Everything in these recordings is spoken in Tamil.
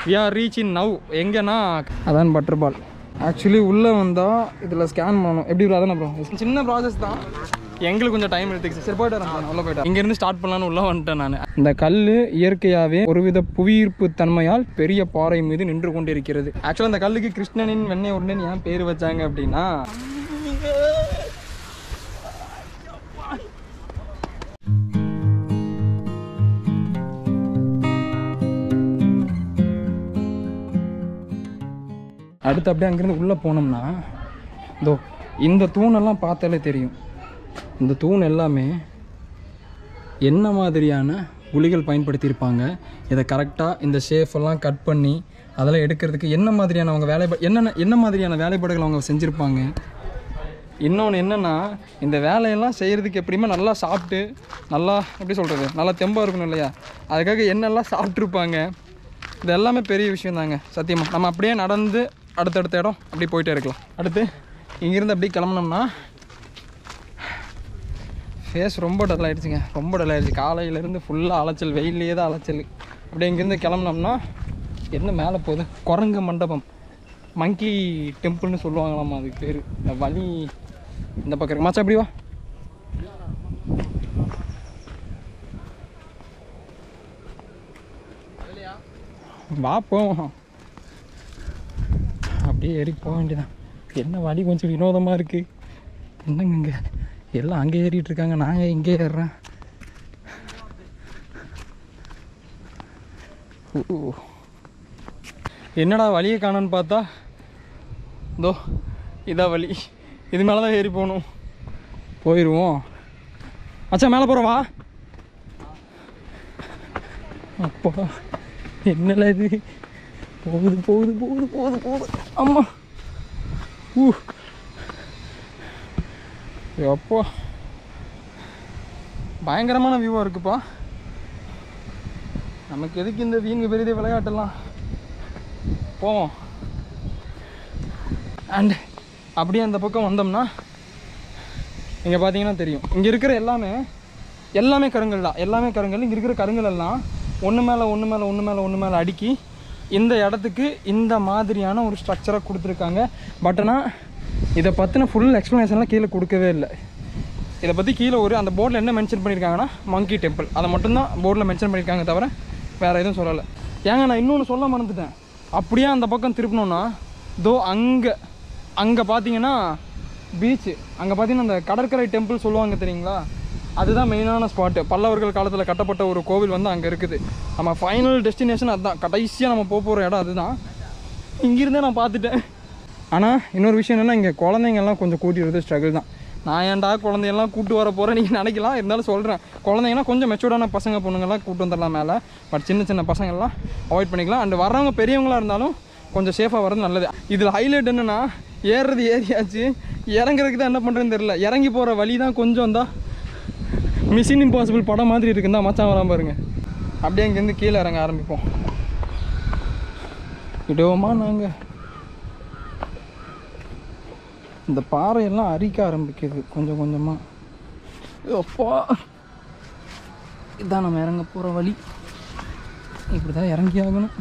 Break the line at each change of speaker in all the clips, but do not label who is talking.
We are reaching now எங்கன்னா அதான் பட்டர் பால் ஆக்சுவலி உள்ளே வந்தால் இதில் ஸ்கேன் பண்ணணும் எப்படி bro? அதானே ப்ரோ சின்ன ப்ராசஸ் தான் எங்களுக்கு கொஞ்சம் டைம் எடுத்துக்கிச்சு சரி போயிட்டு வரேன் உள்ளே போயிட்டேன் இங்கேருந்து ஸ்டார்ட் பண்ணலான்னு உள்ளே வந்துட்டேன் நான் இந்த கல் இயற்கையாகவே ஒருவித புவியீர்ப்பு தன்மையால் பெரிய பாறை மீது நின்று கொண்டிருக்கிறது ஆக்சுவலாக அந்த கல்லுக்கு கிருஷ்ணனின் வெண்ணெய் உடனே ஏன் பேர் வச்சாங்க அப்படின்னா அடுத்து அப்படியே அங்கேருந்து உள்ளே போனோம்னா இதோ இந்த தூணெல்லாம் பார்த்தாலே தெரியும் இந்த தூண் எல்லாமே என்ன மாதிரியான உளிகள் பயன்படுத்தியிருப்பாங்க இதை கரெக்டாக இந்த ஷேஃபெல்லாம் கட் பண்ணி அதெல்லாம் எடுக்கிறதுக்கு என்ன மாதிரியான அவங்க வேலை என்னென்ன என்ன மாதிரியான வேலைப்பாடுகள் அவங்க செஞ்சுருப்பாங்க இன்னொன்று என்னென்னா இந்த வேலையெல்லாம் செய்கிறதுக்கு எப்படியுமே நல்லா சாப்பிட்டு நல்லா எப்படி சொல்கிறது நல்லா தெம்பாக இருக்கணும் இல்லையா அதுக்காக என்னெல்லாம் சாப்பிட்ருப்பாங்க இது எல்லாமே பெரிய விஷயம் தாங்க சத்தியமாக நம்ம அப்படியே நடந்து அடுத்தடுத்த இடம் அப்படி போயிட்டே இருக்கலாம் அடுத்து இங்கேருந்து அப்படியே கிளம்புனோம்னா ஃபேஸ் ரொம்ப டல் ஆயிடுச்சுங்க ரொம்ப டல் ஆயிடுச்சு காலையிலேருந்து ஃபுல்லாக அலைச்சல் வெயிலே தான் அலைச்சல் அப்படியே இங்கேருந்து கிளம்புனோம்னா என்ன மேலே போகுது குரங்கு மண்டபம் மங்கி டெம்பிள்னு சொல்லுவாங்களாமா அதுக்கு பேர் இந்த வழி இந்த பக்கம் இருக்கு மச்சா எப்படி வா வா போவோம் அப்படியே ஏறி போக வேண்டியதான் என்ன வழி கொஞ்சம் வினோதமாக இருக்குது என்னங்க இங்கே எல்லாம் அங்கே ஏறிட்டு இருக்காங்க நாங்கள் இங்கே ஏறுறேன் ஊ. என்னடா வழியை காணோன்னு பார்த்தா இதோ இதான் வழி இது மேலே தான் ஏறி போகணும் போயிடுவோம் மச்சான் மேலே போகிறோம் வா அப்பா என்னல இது போகுது போகுது போகுது போகுது போகுது அம்மா ஊ அப்பா பயங்கரமான வியூவாக இருக்குப்பா நமக்கு எதுக்கு இந்த வீண் விபரீத விளையாட்டெல்லாம் போவோம் அண்ட் அப்படியே அந்த பக்கம் வந்தோம்னா இங்கே பார்த்தீங்கன்னா தெரியும் இங்கே இருக்கிற எல்லாமே எல்லாமே கருங்கல் தான் எல்லாமே கருங்கல் இங்கே இருக்கிற கருங்கல் எல்லாம் ஒன்று மேலே ஒன்று மேலே ஒன்று மேலே ஒன்று மேலே அடுக்கி இந்த இடத்துக்கு இந்த மாதிரியான ஒரு ஸ்ட்ரக்சராக கொடுத்துருக்காங்க பட் ஆனால் இதை பற்றின ஃபுல் எக்ஸ்ப்ளனேஷன்லாம் கீழே கொடுக்கவே இல்லை இதை பற்றி கீழே ஒரு அந்த போர்டில் என்ன மென்ஷன் பண்ணியிருக்காங்கன்னா மங்கி டெம்பிள் அதை மட்டும்தான் போர்டில் மென்ஷன் பண்ணியிருக்காங்க தவிர வேறு எதுவும் சொல்லலை ஏங்க நான் இன்னொன்று சொல்ல மறந்துட்டேன் அப்படியே அந்த பக்கம் திருப்பினோன்னா தோ அங்கே அங்கே பார்த்தீங்கன்னா பீச்சு அங்கே பார்த்தீங்கன்னா அந்த கடற்கரை டெம்பிள் சொல்லுவாங்க தெரியுங்களா அதுதான் மெயினான ஸ்பாட்டு பல்லவர்கள் காலத்தில் கட்டப்பட்ட ஒரு கோவில் வந்து அங்கே இருக்குது நம்ம ஃபைனல் டெஸ்டினேஷன் அதுதான் கடைசியாக நம்ம போக போகிற இடம் அதுதான் இங்கிருந்தே நான் பார்த்துட்டேன் ஆனால் இன்னொரு விஷயம் என்னென்னா இங்கே குழந்தைங்கள்லாம் கொஞ்சம் கூட்டிட்டு வரது ஸ்ட்ரகிள் தான் நான் ஏன்டா குழந்தையெல்லாம் கூட்டு வர போகிறேன் நீங்கள் நினைக்கலாம் இருந்தாலும் சொல்கிறேன் குழந்தைங்கன்னா கொஞ்சம் மெச்சூர்டான பசங்க பொண்ணுங்கள்லாம் கூட்டு வந்துடலாம் மேலே பட் சின்ன சின்ன பசங்கள்லாம் அவாய்ட் பண்ணிக்கலாம் அண்ட் வர்றவங்க பெரியவங்களா இருந்தாலும் கொஞ்சம் சேஃபாக வர்றது நல்லது இதில் ஹைலைட் என்னென்னா ஏறுறது ஏறியாச்சு இறங்குறதுக்கு தான் என்ன பண்ணுறதுன்னு தெரியல இறங்கி போகிற வழி தான் கொஞ்சம் தான் மிஷின் இம்பாசிபிள் படம் மாதிரி இருக்குந்தா மச்சான் வராம பாருங்க அப்படியே இங்கேருந்து கீழே இறங்க ஆரம்பிப்போம் விடுவோமா நாங்கள் இந்த பாறையெல்லாம் அரிக்க ஆரம்பிக்குது கொஞ்சம் கொஞ்சமாக அப்பா இதான் நம்ம இறங்க போகிற வழி இப்படி தான் இறங்கி ஆகணும்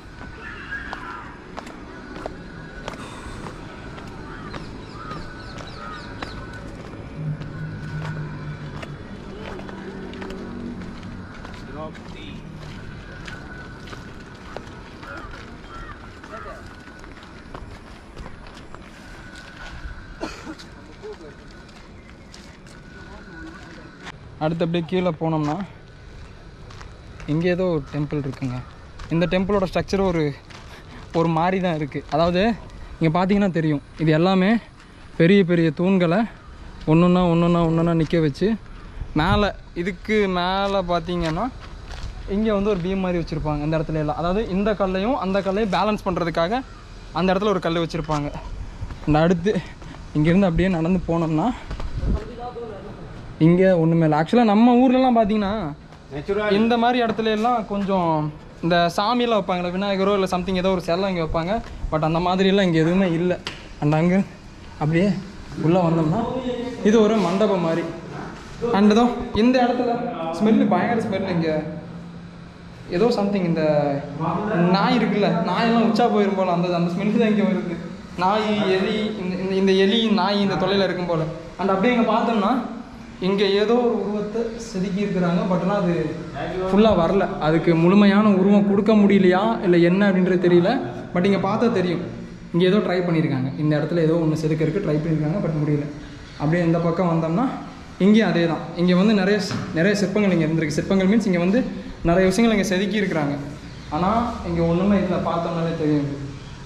அடுத்து அப்படியே கீழே போனோம்னா இங்கே ஏதோ ஒரு டெம்பிள் இருக்குங்க இந்த டெம்பிளோட ஸ்ட்ரக்சர் ஒரு ஒரு மாதிரி தான் இருக்குது அதாவது இங்கே பார்த்தீங்கன்னா தெரியும் இது எல்லாமே பெரிய பெரிய தூண்களை ஒன்றுன்னா ஒன்றுன்னா ஒன்றுன்னா நிற்க வச்சு மேலே இதுக்கு மேலே பார்த்தீங்கன்னா இங்கே வந்து ஒரு பீம் மாதிரி வச்சுருப்பாங்க இந்த இடத்துல எல்லாம் அதாவது இந்த கல்லையும் அந்த கல்லையும் பேலன்ஸ் பண்ணுறதுக்காக அந்த இடத்துல ஒரு கல் வச்சுருப்பாங்க அந்த அடுத்து இங்கேருந்து அப்படியே நடந்து போனோம்னா இங்கே ஒன்றுமே இல்லை ஆக்சுவலாக நம்ம ஊர்லலாம் பார்த்தீங்கன்னா இந்த மாதிரி இடத்துல எல்லாம் கொஞ்சம் இந்த சாமியெல்லாம் வைப்பாங்களே விநாயகரோ இல்லை சம்திங் ஏதோ ஒரு செல்லம் இங்கே வைப்பாங்க பட் அந்த மாதிரிலாம் இங்கே எதுவுமே இல்லை அண்ட் அங்கே அப்படியே உள்ளே வந்தோம்னா இது ஒரு மண்டபம் மாதிரி அண்ட் இதோ இந்த இடத்துல ஸ்மெல்லு பயங்கர ஸ்மெல் இங்கே ஏதோ சம்திங் இந்த நாய் இருக்குல்ல நாயெல்லாம் உச்சா போயிரும் போல அந்த அந்த ஸ்மெல்லு தான் இங்கே வருது நாய் எலி இந்த இந்த- இந்த எலி நாய் இந்த தொலையில் இருக்கும் போல அண்ட் அப்படியே இங்கே பார்த்தோம்னா இங்கே ஏதோ ஒரு உருவத்தை செதுக்கி இருக்கிறாங்க பட் ஆனால் அது ஃபுல்லாக வரல அதுக்கு முழுமையான உருவம் கொடுக்க முடியலையா இல்லை என்ன அப்படின்றது தெரியல பட் இங்கே பார்த்தா தெரியும் இங்கே ஏதோ ட்ரை பண்ணியிருக்காங்க இந்த இடத்துல ஏதோ ஒன்று செதுக்கிறதுக்கு ட்ரை பண்ணியிருக்காங்க பட் முடியல அப்படியே இந்த பக்கம் வந்தோம்னா இங்கேயும் அதே தான் இங்கே வந்து நிறைய சி- நிறைய சிற்பங்கள் இங்கே இருந்திருக்கு சிற்பங்கள் மீன்ஸ் இங்கே வந்து நிறைய விஷயங்கள் இங்கே செதுக்கி இருக்கிறாங்க ஆனால் இங்கே ஒன்றுமே இல்லை பார்த்தோம்னாலே தெரியும் இது.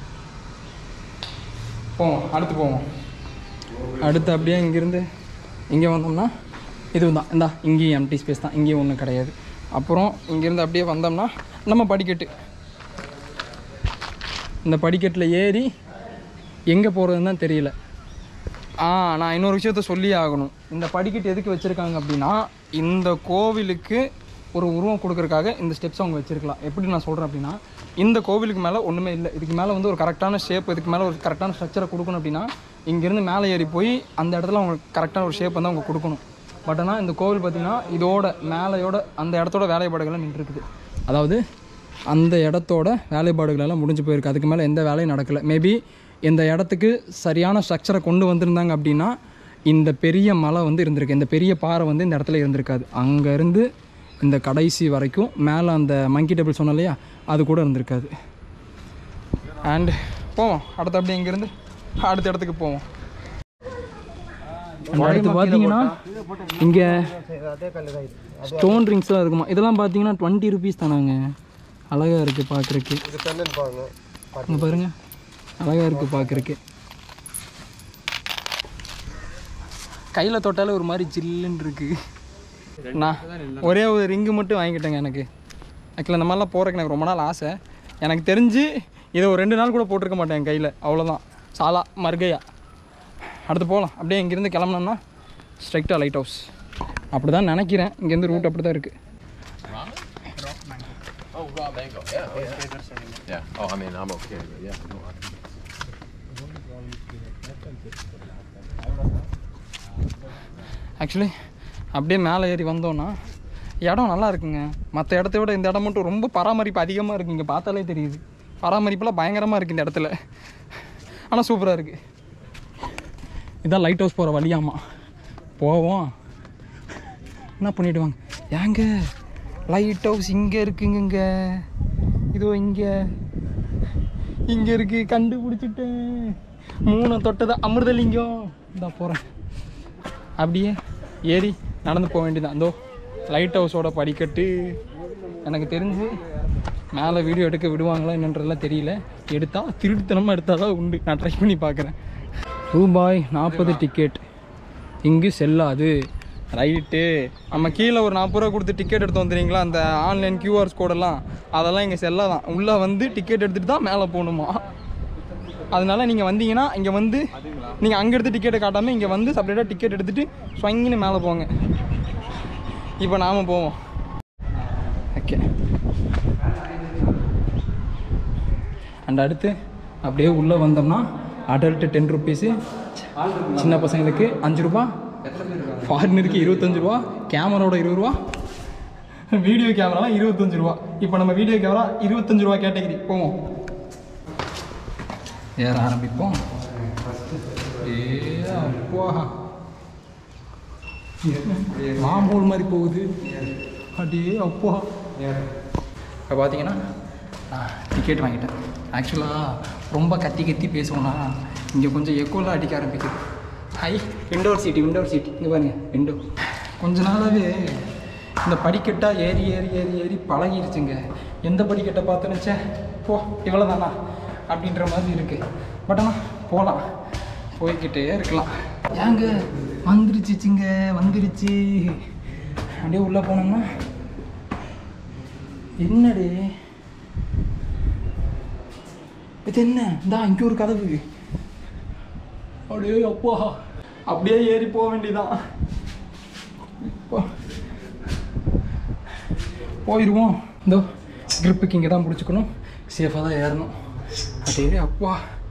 போவோம் அடுத்து போவோம் அடுத்து அப்படியே இங்கேருந்து இங்கே வந்தோம்னா இது தான் இந்தா இங்கேயும் எம்டி ஸ்பேஸ் தான் இங்கேயும் ஒன்றும் கிடையாது அப்புறம் இங்கேருந்து அப்படியே வந்தோம்னா நம்ம படிக்கட்டு இந்த படிக்கட்டில் ஏறி எங்கே போகிறதுன்னு தான் தெரியல ஆ நான் இன்னொரு விஷயத்த சொல்லி ஆகணும் இந்த படிக்கட்டு எதுக்கு வச்சுருக்காங்க அப்படின்னா இந்த கோவிலுக்கு ஒரு உருவம் கொடுக்கறதுக்காக இந்த ஸ்டெப்ஸ் அவங்க வச்சுருக்கலாம் எப்படி நான் சொல்கிறேன் அப்படின்னா இந்த கோவிலுக்கு மேலே ஒன்றுமே இல்லை இதுக்கு மேலே வந்து ஒரு கரெக்டான ஷேப் இதுக்கு மேலே ஒரு கரெக்டான ஸ்ட்ரக்சரை கொடுக்கணும் அப்படின்னா இங்கேருந்து மேலே ஏறி போய் அந்த இடத்துல அவங்க கரெக்டான ஒரு ஷேப் வந்து அவங்க கொடுக்கணும் பட் ஆனால் இந்த கோவில் பார்த்திங்கன்னா இதோட மேலையோட அந்த இடத்தோட வேலைப்பாடுகள்லாம் நின்றுருக்குது அதாவது அந்த இடத்தோட வேலைப்பாடுகள் எல்லாம் முடிஞ்சு போயிருக்கு அதுக்கு மேலே எந்த வேலையும் நடக்கலை மேபி இந்த இடத்துக்கு சரியான ஸ்ட்ரக்சரை கொண்டு வந்திருந்தாங்க அப்படின்னா இந்த பெரிய மலை வந்து இருந்திருக்கு இந்த பெரிய பாறை வந்து இந்த இடத்துல இருந்திருக்காது அங்கேருந்து இந்த கடைசி வரைக்கும் மேலே அந்த மங்கி டேபிள் சொன்னோம் இல்லையா அது கூட இருந்திருக்காது அண்ட் போவோம் அடுத்து அப்படியே இங்கேருந்து அடுத்த இடத்துக்கு போவோம் And அடுத்து பார்த்தீங்கன்னா இங்கே ஸ்டோன் ரிங்ஸ்லாம் இருக்குமா இதெல்லாம் பார்த்தீங்கன்னா டுவெண்ட்டி ருபீஸ் தானாங்க அழகாக இருக்குது பார்க்குறக்கு
இது பெண்ணன் பாருங்க
இங்கே பாருங்க அழகாக இருக்குது பார்க்குறக்கு கையில் தொட்டாலே ஒரு மாதிரி ஜில்லுன்னு இருக்கு நான் ஒரே ஒரு ரிங்கு மட்டும் வாங்கிக்கிட்டேங்க எனக்கு ஆக்சுவலாக இந்த மாதிரிலாம் போகிறக்கு எனக்கு ரொம்ப நாள் ஆசை எனக்கு தெரிஞ்சு இதை ஒரு ரெண்டு நாள் கூட போட்டிருக்க மாட்டேன் என் கையில் அவ்வளோதான் சாலா மர்கையா அடுத்து போகலாம் அப்படியே இங்கேருந்து கிளம்புனோம்னா ஸ்ட்ரைட்டாக லைட் ஹவுஸ் அப்படி தான் நினைக்கிறேன் இங்கேருந்து ரூட் அப்படி தான் இருக்குது
Oh, raw mango. Yeah. Oh, yeah. Yeah. Oh, I mean, I'm okay. But yeah. No, I-
actually அப்படியே மேலே ஏறி வந்தோன்னா இடம் நல்லா இருக்குங்க மற்ற இடத்த விட இந்த இடம் மட்டும் ரொம்ப பராமரிப்பு அதிகமாக இருக்குது இங்கே பார்த்தாலே தெரியுது பராமரிப்புலாம் பயங்கரமாக இருக்குது இந்த இடத்துல ஆனால் சூப்பராக இருக்குது இதான் லைட் ஹவுஸ் போகிற வழியாமா போவோம் என்ன பண்ணிட்டு வாங்க ஏங்க லைட் ஹவுஸ் இங்கே இருக்குங்க இங்கே இதோ இங்கே இங்கே இருக்கு கண்டுபிடிச்சிட்டேன் மூணு தொட்டது அமிர்தலிங்கம் இந்தா போகிறேன் அப்படியே ஏறி நடந்து போக வேண்டியதான் அதோ லைட் ஹவுஸோட படிக்கட்டு எனக்கு தெரிஞ்சு மேலே வீடியோ எடுக்க விடுவாங்களா என்னன்றதெல்லாம் தெரியல எடுத்தால் திருட்டுத்தனமாக எடுத்தால் தான் உண்டு நான் ட்ரை பண்ணி பார்க்குறேன் ரூபாய் நாற்பது டிக்கெட் இங்கு செல்லாது ரைட்டு நம்ம கீழே ஒரு நாற்பது ரூபா கொடுத்து டிக்கெட் எடுத்து வந்துடுறீங்களா அந்த ஆன்லைன் கியூஆர்ஸ் கோடெல்லாம் அதெல்லாம் இங்கே செல்லாதான் உள்ளே வந்து டிக்கெட் எடுத்துகிட்டு தான் மேலே போகணுமா அதனால நீங்கள் வந்தீங்கன்னா இங்கே வந்து நீங்கள் அங்கே எடுத்து டிக்கெட்டை காட்டாமல் இங்கே வந்து செப்பரேட்டாக டிக்கெட் எடுத்துகிட்டு ஸ்வங்கின்னு மேலே போங்க இப்போ நாம் போவோம் ஓகே அண்ட் அடுத்து அப்படியே உள்ளே வந்தோம்னா அடல்ட்டு டென் ருபீஸு சின்ன பசங்களுக்கு அஞ்சு ரூபா ஃபாரினருக்கு இருபத்தஞ்சு ரூபா கேமராவோட இருபது ரூபா வீடியோ கேமராலாம் இருபத்தஞ்சு ரூபா இப்போ நம்ம வீடியோ கேமரா இருபத்தஞ்சு ரூபா கேட்டகரி போவோம் ஏற ஆரம்பிப்போம் ஏ அப்பா மாம்பூல் மாதிரி போகுது அடே அப்பா இப்போ பார்த்தீங்கன்னா நான் டிக்கெட் வாங்கிட்டேன் ஆக்சுவலாக ரொம்ப கத்தி கத்தி பேசுவோன்னா இங்கே கொஞ்சம் எக்கோலாம் அடிக்க ஆரம்பிக்குது ஹை விண்டோர் சீட்டு விண்டோர் சீட் இங்கே பாருங்க விண்டோ கொஞ்ச நாளாகவே இந்த படிக்கட்டாக ஏறி ஏறி ஏறி ஏறி பழகிருச்சுங்க எந்த படிக்கட்டை பார்த்தோன்னு ச்சே போ இவ்வளோ தானா அப்படின்ற மாதிரி இருக்குது பட் ஆனால் போகலாம் போய்கிட்டே இருக்கலாம் ஏங்க வந்துருச்சுச்சுங்க வந்துருச்சு அப்படியே உள்ளே போனோம்னா என்னடி இது என்ன இந்தா இங்கே ஒரு கதவு அப்படியே அப்பா அப்படியே ஏறி போக வேண்டியதான் இப்போ போயிடுவோம் இதோ gripக்கு இங்கே தான் பிடிச்சிக்கணும் சேஃபாக தான் ஏறணும் அப்படியே அப்பா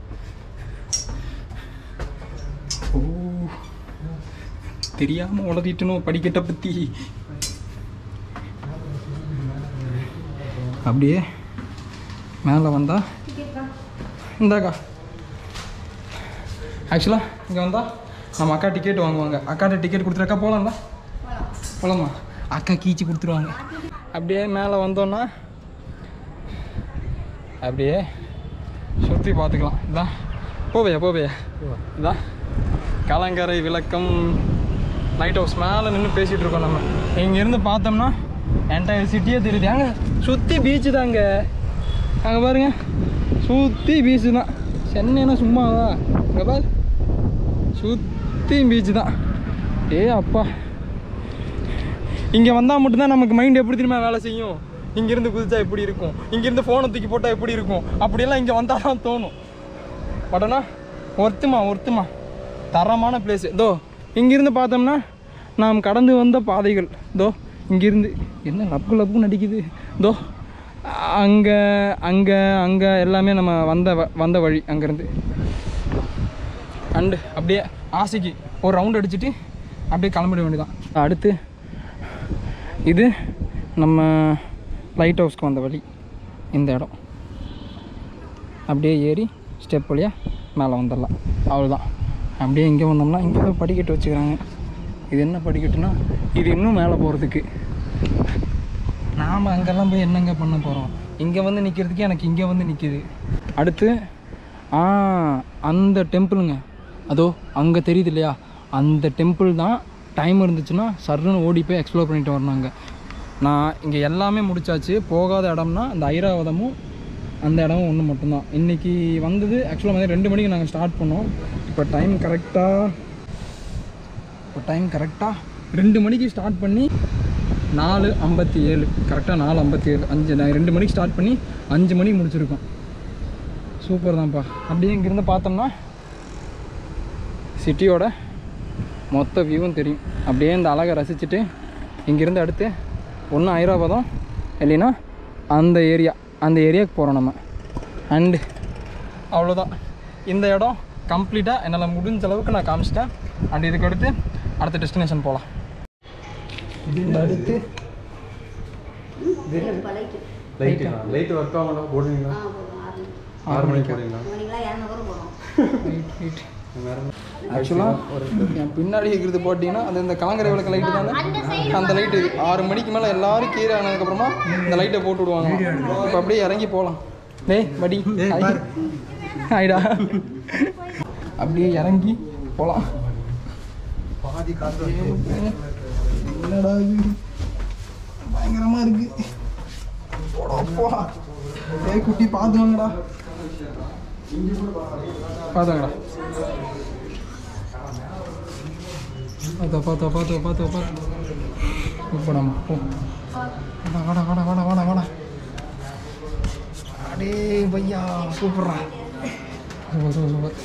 ஓ தெரியாமல் உளறிட்டணும் படிக்கட்டை பற்றி அப்படியே மேலே வந்தால் இந்தாக்கா ஆக்சுவலாக இங்கே வந்தால் நம்ம அக்கா டிக்கெட் வாங்குவாங்க அக்காட்ட டிக்கெட் கொடுத்துருக்கா போகலாம்ல போகலாமா அக்கா கீச்சு கொடுத்துருவாங்க அப்படியே மேலே வந்தோன்னா அப்படியே சுற்றி பார்த்துக்கலாம் இதான் போவையா போவையா இதான் கலங்கரை விளக்கம் லைட் ஹவுஸ் மேலே நின்று பேசிகிட்டு இருக்கோம் நம்ம இங்கேருந்து பார்த்தோம்னா என்டையர் சிட்டியே தெரியுது அங்கே சுற்றி பீச்சு தாங்க அங்கே பாருங்க சுற்றி பீச்சு தான் சென்னைனா சும்மாவா அங்கே பாரு சுற்றி பீச்சு தான் ஏ அப்பா இங்கே வந்தால் மட்டும்தான் நமக்கு மைண்ட் எப்படி திரும்ப வேலை செய்யும் இங்கேருந்து குதிச்சா எப்படி இருக்கும் இங்கேருந்து ஃபோனை தூக்கி போட்டால் எப்படி இருக்கும் அப்படியெல்லாம் இங்கே வந்தால் தான் தோணும் பட்டனா ஒர்த்துமா ஒர்த்துமா தரமான பிளேஸு தோ இங்கேருந்து பார்த்தோம்னா நாம் கடந்து வந்த பாதைகள் தோ இங்கேருந்து என்ன லப்பு லப்புன்னு அடிக்குது தோ அங்கே அங்கே அங்கே எல்லாமே நம்ம வந்த வ- வந்த வழி அங்கேருந்து அண்டு அப்படியே ஆசைக்கு ஒரு ரவுண்ட் அடிச்சுட்டு அப்படியே கிளம்பிட வேண்டியதான் அடுத்து இது நம்ம லைட் ஹவுஸ்க்கு வந்த வழி இந்த இடம் அப்படியே ஏறி ஸ்டெப் வழியாக மேலே வந்துடலாம் அவ்வளோதான் அப்படியே இங்கே வந்தோம்னா இங்கே போய் படிக்கட்டு வச்சுக்கிறாங்க இது என்ன படிக்கட்டுனா இது இன்னும் மேலே போகிறதுக்கு நாம் அங்கெல்லாம் போய் என்னங்க பண்ண போகிறோம் இங்கே வந்து நிற்கிறதுக்கு எனக்கு இங்கே வந்து நிற்கிது அடுத்து ஆ அந்த டெம்பிளுங்க அதோ அங்கே தெரியுது இல்லையா அந்த டெம்பிள் தான் டைம் இருந்துச்சுன்னா சர்ன்னு ஓடி போய் எக்ஸ்ப்ளோர் பண்ணிட்டு வரணும் அங்கே நான் இங்கே எல்லாமே முடிச்சாச்சு போகாத இடம்னா அந்த ஐராவதமும் அந்த இடமும் ஒன்று மட்டும்தான் இன்றைக்கி வந்தது ஆக்சுவலாக வந்து ரெண்டு மணிக்கு நாங்கள் ஸ்டார்ட் பண்ணோம் இப்போ டைம் கரெக்டாக இப்போ டைம் கரெக்டாக ரெண்டு மணிக்கு ஸ்டார்ட் பண்ணி நாலு ஐம்பத்தி ஏழு கரெக்டாக நாலு ஐம்பத்தி ஏழு அஞ்சு நான் ரெண்டு மணிக்கு ஸ்டார்ட் பண்ணி அஞ்சு மணிக்கு முடிச்சிருக்கோம் சூப்பர் தான்ப்பா அப்படியே இங்கேருந்து பார்த்தோம்னா சிட்டியோட மொத்த வியூவும் தெரியும் அப்படியே இந்த அழகை ரசிச்சுட்டு இங்கேருந்து அடுத்து ஒன்று ஐராவதம் இல்லைன்னா அந்த ஏரியா அந்த ஏரியாவுக்கு போகிறோம் நம்ம அண்டு அவ்வளோதான் இந்த இடம் கம்ப்ளீட்டாக என்னால் முடிஞ்ச அளவுக்கு நான் காமிச்சிட்டேன் அண்ட் இதுக்கு அடுத்து அடுத்த டெஸ்டினேஷன் போகலாம் இந்த அடுத்து
லைட்டு லைட் ஒர்க் ஆகணும் போடுவீங்களா ஆறு மணிக்கு போடுவீங்களா
ஆக்சுவலாக என் பின்னாடி இருக்கிறது போட்டிங்கன்னா அது இந்த கலங்கரை விளக்கு லைட்டு தானே அந்த லைட்டு ஆறு மணிக்கு மேலே எல்லாரும் கீழே ஆனதுக்கப்புறமா இந்த லைட்டை போட்டு விடுவாங்க இப்போ அப்படியே இறங்கி போகலாம் டேய் படி ஹாய். ஹாய்டா அப்படியே இறங்கி போகலாம்
பாதி காசு
என்னடா இது பயங்கரமாக இருக்கு போடா போடா ஏய் குட்டி பார்த்து வாங்கடா பார்த்து வாங்கடா பார்த்தோ பார்த்தோ பார்த்தோ பார்த்தோ பார்த்தோ போடாமா போ வாடா வாடா வாடா வாடா வாடா வாடா அடே பையா சூப்பர்ரா சூப்பர் சூப்பர் சூப்பர்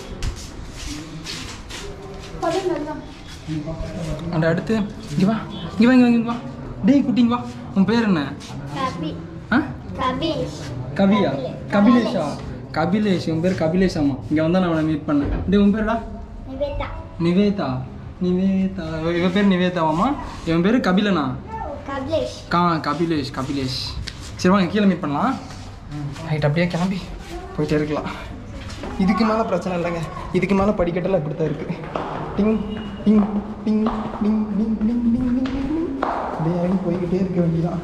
அண்ட் அடுத்து இங்கே வா இங்கே வா இங்கே வா இங்கே வா டேய் குட்டி இங்க வா உன் பேர் என்ன ஆ கவியா கபிலேஷா கபிலேஷ் உன் பேர் கபிலேஷ் ஆமா இங்கே வந்தால் நான் அவனை மீட் பண்ணேன் டேய் உன் பேர்டா நிவேதா நிவேதா இவ- இவ பேர் நிவேதாவாம்மா இவன் பேர் கபிலனா கா கபிலேஷ் கபிலேஷ் சரி வாங்க கீழே மீட் பண்ணலாம் ரைட் அப்படியே கிளம்பி போயிட்டே இருக்கலாம் இதுக்கு மேலே பிரச்சனை இல்லைங்க இதுக்கு மேலே படிக்கட்டெல்லாம் இப்படி தான் இருக்குது டிங் டிங் டிங் டிங் டிங் டிங் டிங் டிங் டிங் டிங் அப்படியே இறங்கி போய்கிட்டே இருக்க வேண்டியதான்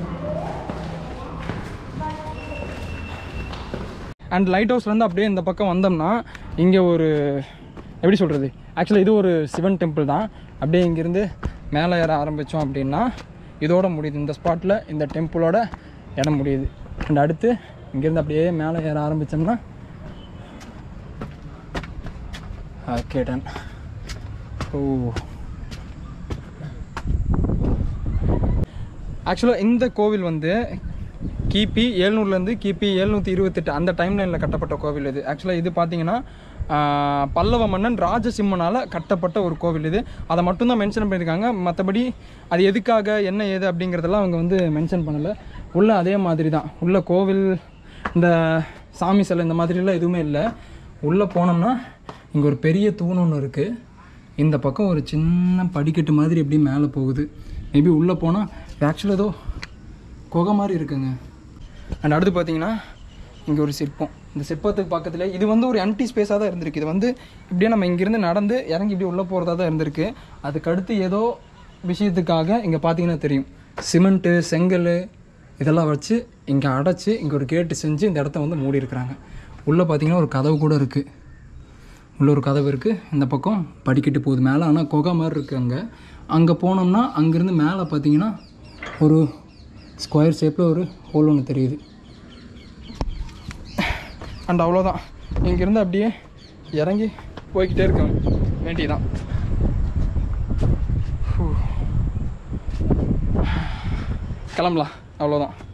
அண்ட் லைட் ஹவுஸ்லேருந்து அப்படியே இந்த பக்கம் வந்தோம்னா இங்கே ஒரு எப்படி சொல்கிறது ஆக்சுவலாக இது ஒரு சிவன் டெம்பிள் தான் அப்படியே இங்கேருந்து மேலே ஏற ஆரம்பித்தோம் அப்படின்னா இதோட முடியுது இந்த ஸ்பாட்டில் இந்த டெம்பிளோட இடம் முடியுது அண்ட் அடுத்து இங்கேருந்து அப்படியே மேலே ஏற ஆரம்பித்தோம்னா ஓகே டன் ஓ ஆக்சுவலாக இந்த கோவில் வந்து கிபி ஏழ்நூறுலேருந்து கிபி எழுநூற்றி இருபத்தெட்டு அந்த டைம் லைனில் கட்டப்பட்ட கோவில் இது ஆக்சுவலாக இது பார்த்தீங்கன்னா ஆஹ், பல்லவ மன்னன் ராஜசிம்மனால் கட்டப்பட்ட ஒரு கோவில் இது அதை மட்டும்தான் மென்ஷன் பண்ணியிருக்காங்க மற்றபடி அது எதுக்காக என்ன ஏது அப்படிங்கிறதெல்லாம் அவங்க வந்து மென்ஷன் பண்ணலை உள்ள அதே மாதிரி தான் உள்ள கோவில் இந்த சாமி சிலை இந்த மாதிரிலாம் எதுவுமே இல்லை உள்ளே போனோம்னா இங்கே ஒரு பெரிய தூண் ஒன்று இருக்குது இந்த பக்கம் ஒரு சின்ன படிக்கட்டு மாதிரி எப்படி மேலே போகுது மேபி உள்ளே போனால் ஆக்சுவலாக ஏதோ குகை மாதிரி இருக்குங்க அண்ட் அடுத்து பார்த்தீங்கன்னா இங்கே ஒரு சிற்பம் இந்த சிற்பத்துக்கு பக்கத்தில் இது வந்து ஒரு எம்டி ஸ்பேஸாக தான் இருந்திருக்கு இது வந்து இப்படியே நம்ம இங்கேருந்து நடந்து இறங்கி இப்படி உள்ளே போகிறதா தான் இருந்திருக்கு அதுக்கு அடுத்து ஏதோ விஷயத்துக்காக இங்கே பார்த்தீங்கன்னா தெரியும் சிமெண்ட்டு செங்கல் இதெல்லாம் வச்சு இங்கே அடைச்சி இங்கே ஒரு கேட்டு செஞ்சு இந்த இடத்த வந்து மூடி இருக்கிறாங்க உள்ளே பார்த்தீங்கன்னா ஒரு கதவு கூட இருக்குது உள்ள ஒரு கதவு இருக்குது இந்த பக்கம் படிக்கட்டு போகுது மேலே ஆனால் குகை மாதிரி இருக்குது அங்கே அங்கே போனோம்னா அங்கேருந்து மேலே பார்த்தீங்கன்னா ஒரு ஸ்கொயர் ஷேப்பில் ஒரு ஹோல் ஒன்று தெரியுது அண்ட் அவ்வளோதான் இங்கேருந்து அப்படியே இறங்கி போய்கிட்டே இருக்க வேண்டியதான் கிளம்பலாம் அவ்வளோதான்